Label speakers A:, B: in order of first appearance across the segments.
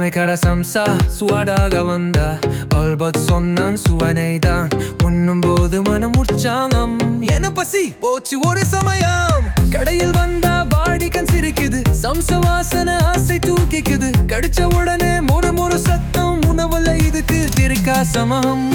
A: கமைக்கட சம்சா சுவடாக வந்த அல்பத் சொன்னான் சுவனைதான் உண்ணும் போது மனம் உற்சாகம் என பசி போச்சு ஒரு சமயம் கடையில் வந்தா வாடி கண் சிரிக்குது சம்ச வாசனை ஆசை தூக்கிக்குது கடிச்ச உடனே முறு முறு சத்தம் உணவுல இதுக்கு திருக்கா சமம்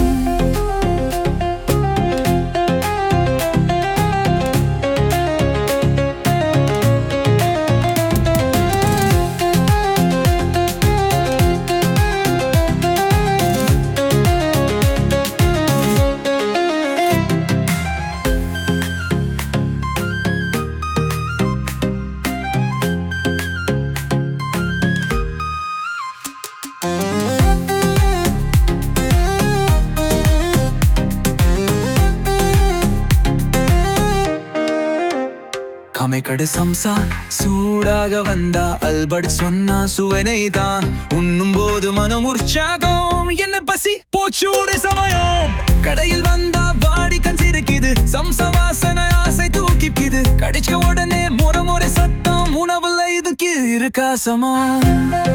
A: கமைக்கடு சம்சா சூடாக வந்தா அல்பட் சொன்னா சுவனை தான் உண்ணும் போது மனம் உற்சாகம் என்ன பசி போச்சு ஒரு சமயம் கடையில் வந்தா வாடி கண் சிரிக்குது சம்சா வாசனை ஆசை தூக்கிக்குது கடிச்ச உடனே முறை முறை சத்தம் உணவுல இதுக்கு இருக்கா சமம்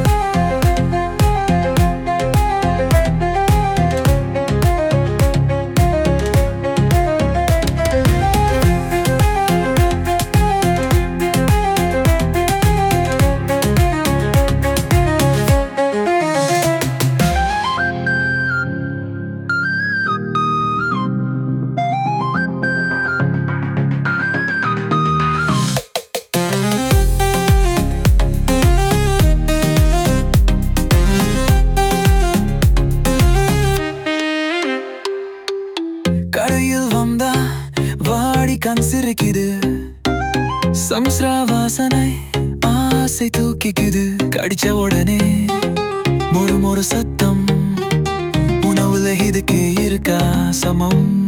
A: கரையில் வந்தா வாடி கண் சிரிக்குது சம்ஸ்ரா வாசனை ஆசை தூக்கிக்குது கடிச்ச உடனே ஒரு ஒரு சத்தம் உணவுல இதுக்கு இருக்கா சமம்